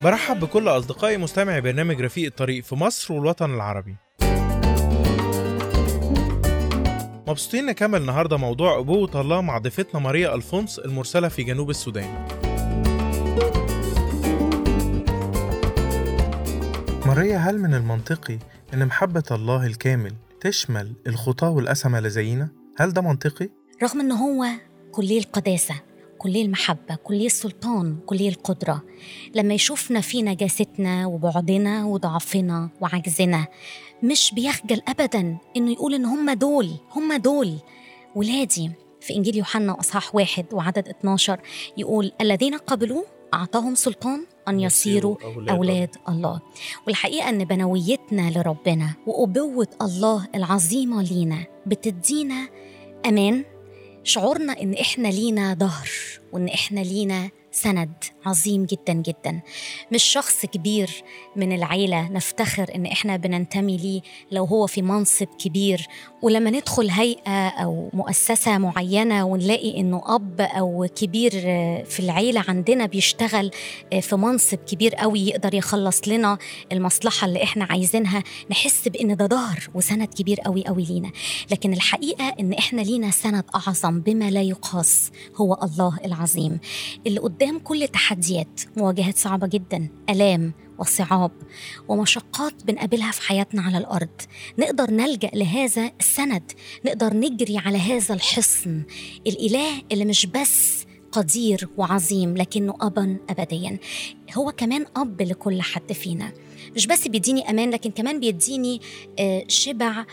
برحب بكل أصدقائي مستمعي برنامج رفيق الطريق في مصر والوطن العربي مبسوطين نكمل النهاردة موضوع أبوة الله مع ضيفتنا ماريا ألفونس المرسلة في جنوب السودان ماريا هل من المنطقي أن محبة الله الكامل تشمل الخطاة والأسمة لزينا؟ هل ده منطقي؟ رغم ان هو كليه القداسه كليه المحبه كليه السلطان كليه القدره لما يشوفنا في نجاستنا وبعدنا وضعفنا وعجزنا مش بيخجل ابدا انه يقول ان هم دول هم دول ولادي في انجيل يوحنا اصحاح واحد وعدد 12 يقول الذين قبلوا اعطاهم سلطان ان يصيروا أولاد الله والحقيقة أن بنويتنا لربنا وأبوة الله العظيمة لينا بتدينا أمان شعورنا إن إحنا لينا ظهر وإن إحنا لينا سند عظيم جدا جدا مش شخص كبير من العيلة نفتخر إن إحنا بننتمي ليه لو هو في منصب كبير ولما ندخل هيئة أو مؤسسة معينة ونلاقي إنه أب أو كبير في العيلة عندنا بيشتغل في منصب كبير قوي يقدر يخلص لنا المصلحة اللي إحنا عايزينها نحس بإن ده ظهر وسند كبير قوي قوي لينا لكن الحقيقة إن إحنا لينا سند أعظم بما لا يقاس هو الله العظيم اللي قدام كل تحديات مواجهات صعبة جدا ألام وصعاب ومشقات بنقابلها في حياتنا على الأرض نقدر نلجأ لهذا السند نقدر نجري على هذا الحصن الإله اللي مش بس قدير وعظيم لكنه أبا أبديا هو كمان أب لكل حد فينا مش بس بيديني امان لكن كمان بيديني شبع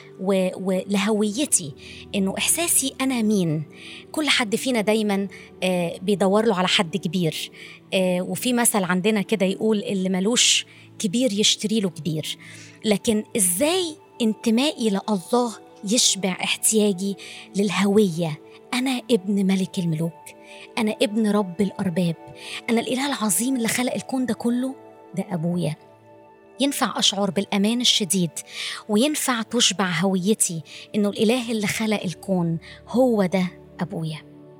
ولهويتي انه احساسي انا مين كل حد فينا دايما بيدور له على حد كبير وفي مثل عندنا كده يقول اللي ملوش كبير يشتري له كبير لكن ازاي انتمائي لله يشبع احتياجي للهويه انا ابن ملك الملوك انا ابن رب الارباب انا الاله العظيم اللي خلق الكون ده كله ده ابويا ينفع أشعر بالأمان الشديد وينفع تشبع هويتي إنه الإله اللي خلق الكون هو ده أبويا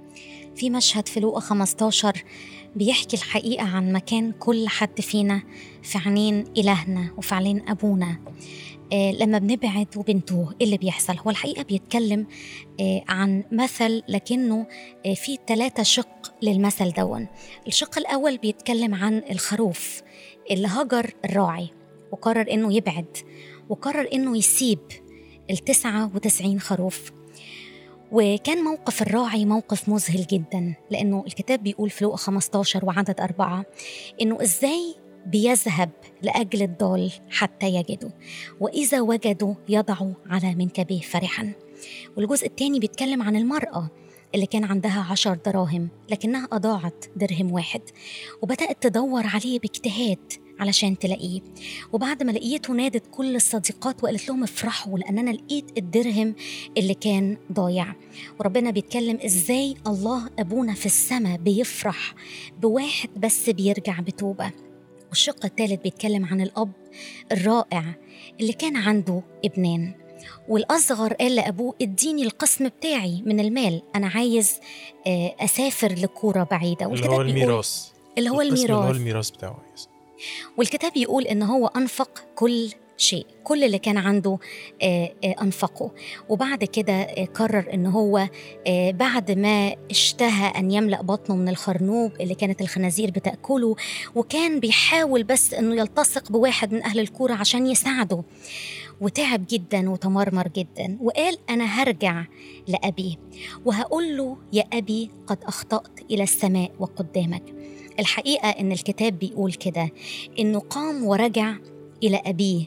في مشهد في لوقا 15 بيحكي الحقيقة عن مكان كل حد فينا في عينين إلهنا وفي عينين أبونا آه لما بنبعد وبنتوه إيه اللي بيحصل هو الحقيقة بيتكلم آه عن مثل لكنه آه في ثلاثة شق للمثل دون الشق الأول بيتكلم عن الخروف اللي هجر الراعي وقرر انه يبعد وقرر انه يسيب التسعة وتسعين خروف وكان موقف الراعي موقف مذهل جدا لأنه الكتاب بيقول في لوقا 15 وعدد أربعة إنه إزاي بيذهب لأجل الضال حتى يجده وإذا وجدوا يضعوا على منكبه فرحا والجزء الثاني بيتكلم عن المرأة اللي كان عندها عشر دراهم لكنها أضاعت درهم واحد وبدأت تدور عليه باجتهاد علشان تلاقيه وبعد ما لقيته نادت كل الصديقات وقالت لهم افرحوا لان انا لقيت الدرهم اللي كان ضايع وربنا بيتكلم ازاي الله ابونا في السماء بيفرح بواحد بس بيرجع بتوبه والشق الثالث بيتكلم عن الاب الرائع اللي كان عنده ابنان والأصغر قال لأبوه اديني القسم بتاعي من المال أنا عايز أسافر لكورة بعيدة اللي هو الميراث اللي هو الميراث اللي هو الميراث بتاعه والكتاب يقول ان هو انفق كل شيء كل اللي كان عنده انفقه وبعد كده قرر ان هو بعد ما اشتهى ان يملا بطنه من الخرنوب اللي كانت الخنازير بتاكله وكان بيحاول بس انه يلتصق بواحد من اهل الكوره عشان يساعده وتعب جدا وتمرمر جدا وقال انا هرجع لابي وهقول له يا ابي قد اخطات الى السماء وقدامك الحقيقه ان الكتاب بيقول كده انه قام ورجع الى ابيه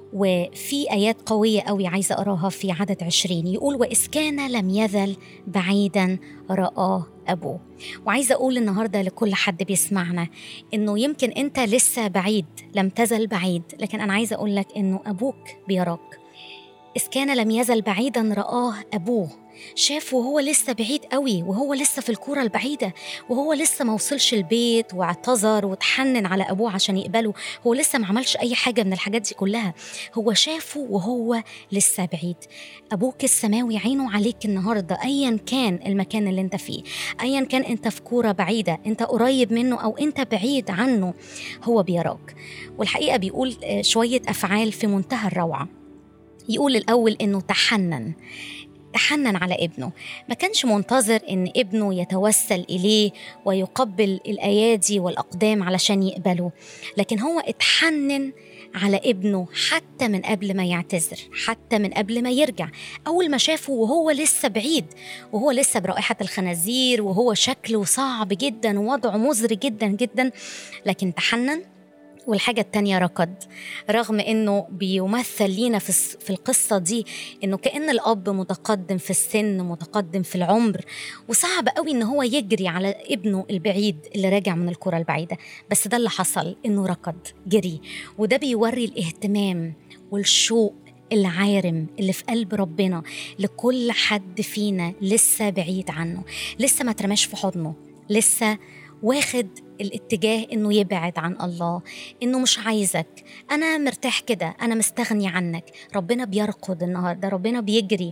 وفي آيات قوية قوي عايزة أقراها في عدد عشرين يقول وإذ كان لم يزل بعيدا رآه أبوه وعايزة أقول النهاردة لكل حد بيسمعنا إنه يمكن أنت لسه بعيد لم تزل بعيد لكن أنا عايزة أقول لك إنه أبوك بيراك إذ كان لم يزل بعيدا رآه أبوه شافه وهو لسه بعيد قوي وهو لسه في الكورة البعيدة وهو لسه ما وصلش البيت واعتذر وتحنن على أبوه عشان يقبله هو لسه ما عملش أي حاجة من الحاجات دي كلها هو شافه وهو لسه بعيد أبوك السماوي عينه عليك النهاردة أيا كان المكان اللي انت فيه أيا كان انت في كورة بعيدة انت قريب منه أو انت بعيد عنه هو بيراك والحقيقة بيقول شوية أفعال في منتهى الروعة يقول الأول إنه تحنن تحنن على ابنه ما كانش منتظر ان ابنه يتوسل اليه ويقبل الايادي والاقدام علشان يقبله لكن هو اتحنن على ابنه حتى من قبل ما يعتذر حتى من قبل ما يرجع اول ما شافه وهو لسه بعيد وهو لسه برائحه الخنازير وهو شكله صعب جدا ووضعه مزري جدا جدا لكن تحنن والحاجة التانية ركض رغم انه بيمثل لينا في, في القصة دي انه كأن الاب متقدم في السن متقدم في العمر وصعب قوي ان هو يجري على ابنه البعيد اللي راجع من الكرة البعيدة بس ده اللي حصل انه ركض جري وده بيوري الاهتمام والشوق العارم اللي في قلب ربنا لكل حد فينا لسه بعيد عنه لسه ما ترماش في حضنه لسه واخد الاتجاه انه يبعد عن الله انه مش عايزك انا مرتاح كده انا مستغني عنك ربنا بيرقد النهارده ربنا بيجري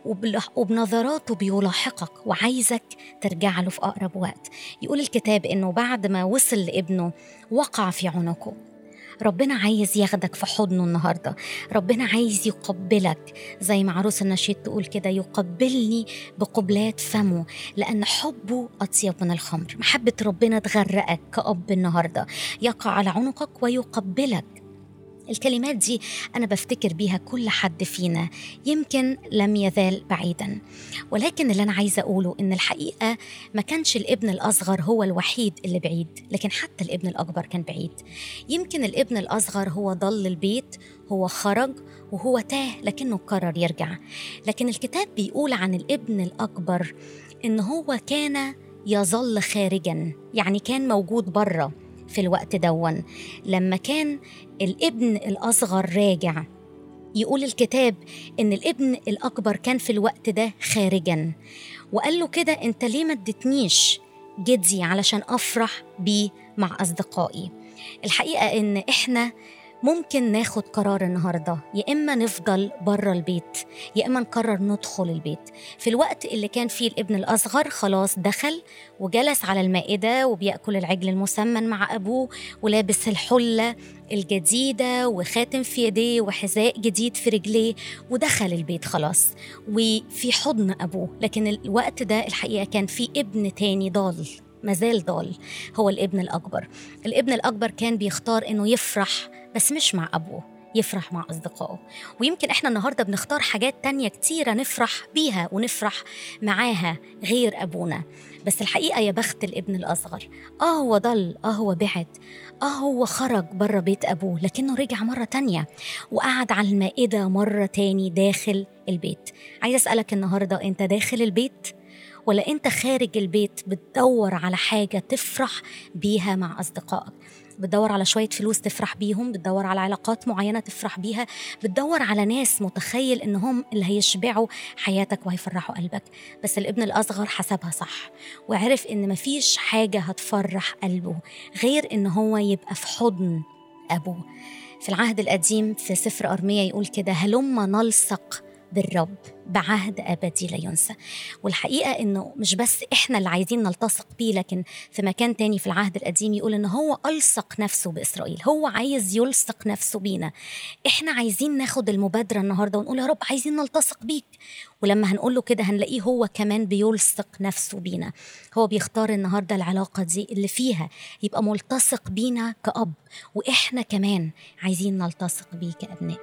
وبنظراته بيلاحقك وعايزك ترجع له في اقرب وقت يقول الكتاب انه بعد ما وصل لابنه وقع في عنقه ربنا عايز ياخدك في حضنه النهارده ربنا عايز يقبلك زي ما عروس النشيد تقول كده يقبلني بقبلات فمه لأن حبه أطيب من الخمر محبة ربنا تغرقك كأب النهارده يقع على عنقك ويقبلك الكلمات دي أنا بفتكر بيها كل حد فينا يمكن لم يزال بعيدا ولكن اللي أنا عايزة أقوله إن الحقيقة ما كانش الابن الأصغر هو الوحيد اللي بعيد لكن حتى الابن الأكبر كان بعيد يمكن الابن الأصغر هو ضل البيت هو خرج وهو تاه لكنه قرر يرجع لكن الكتاب بيقول عن الابن الأكبر إن هو كان يظل خارجا يعني كان موجود بره في الوقت دون لما كان الابن الأصغر راجع يقول الكتاب إن الابن الأكبر كان في الوقت ده خارجا وقال له كده أنت ليه ما ادتنيش جدي علشان أفرح بيه مع أصدقائي الحقيقة إن إحنا ممكن ناخد قرار النهارده يا اما نفضل بره البيت يا اما نقرر ندخل البيت في الوقت اللي كان فيه الابن الاصغر خلاص دخل وجلس على المائده وبياكل العجل المسمن مع ابوه ولابس الحله الجديدة وخاتم في يديه وحذاء جديد في رجليه ودخل البيت خلاص وفي حضن أبوه لكن الوقت ده الحقيقة كان في ابن تاني ضال مازال ضال هو الابن الأكبر الابن الأكبر كان بيختار إنه يفرح بس مش مع أبوه يفرح مع أصدقائه ويمكن إحنا النهاردة بنختار حاجات تانية كتيرة نفرح بيها ونفرح معاها غير أبونا بس الحقيقة يا بخت الابن الأصغر آه هو ضل آه هو بعد آه هو خرج بره بيت أبوه لكنه رجع مرة تانية وقعد على المائدة مرة تاني داخل البيت عايز أسألك النهاردة أنت داخل البيت؟ ولا أنت خارج البيت بتدور على حاجة تفرح بيها مع أصدقائك بتدور على شوية فلوس تفرح بيهم بتدور على علاقات معينة تفرح بيها بتدور على ناس متخيل إنهم اللي هيشبعوا حياتك وهيفرحوا قلبك بس الابن الأصغر حسبها صح وعرف إن مفيش حاجة هتفرح قلبه غير إن هو يبقى في حضن أبوه في العهد القديم في سفر أرمية يقول كده هلما نلصق بالرب بعهد أبدي لا ينسى والحقيقة إنه مش بس إحنا اللي عايزين نلتصق بيه لكن في مكان تاني في العهد القديم يقول إن هو ألصق نفسه بإسرائيل هو عايز يلصق نفسه بينا إحنا عايزين ناخد المبادرة النهاردة ونقول يا رب عايزين نلتصق بيك ولما هنقول له كده هنلاقيه هو كمان بيلصق نفسه بينا هو بيختار النهاردة العلاقة دي اللي فيها يبقى ملتصق بينا كأب وإحنا كمان عايزين نلتصق بيه كأبناء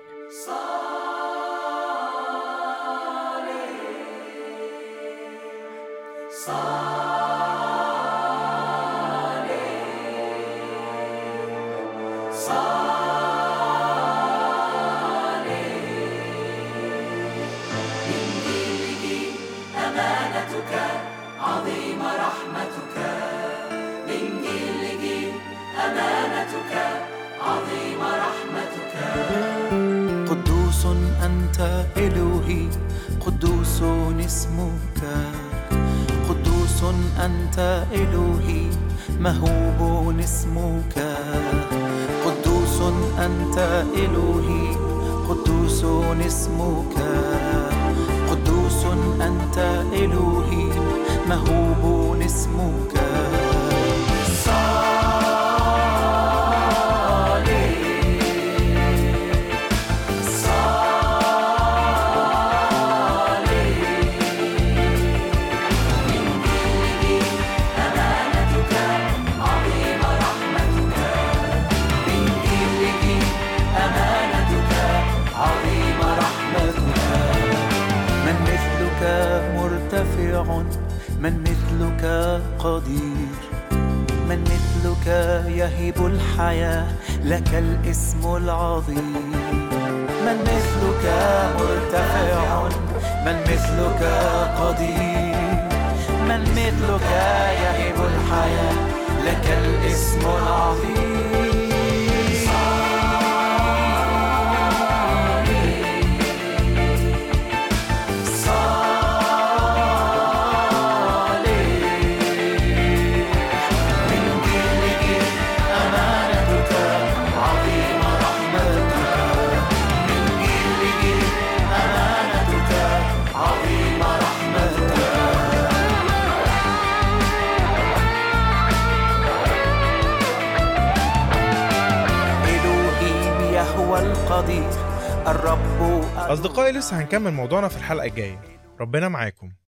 عظيمة رحمتك من جيل لجيل أمانتك عظيمة رحمتك قدوس أنت أنت إلهي قدوس اسمك قدوس أنت إلهي مهوب اسمك قدوس أنت إلهي قدوس اسمك قدوس أنت إلهي مهوب اسمك من مثلك مرتفع من مثلك قدير من مثلك يهب الحياة لك الاسم العظيم من مثلك مرتفع من مثلك قدير من مثلك يهب الحياة لك الاسم العظيم إلهي يهوى القدير الرب أصدقائي لسه هنكمل موضوعنا في الحلقة الجاية ربنا معاكم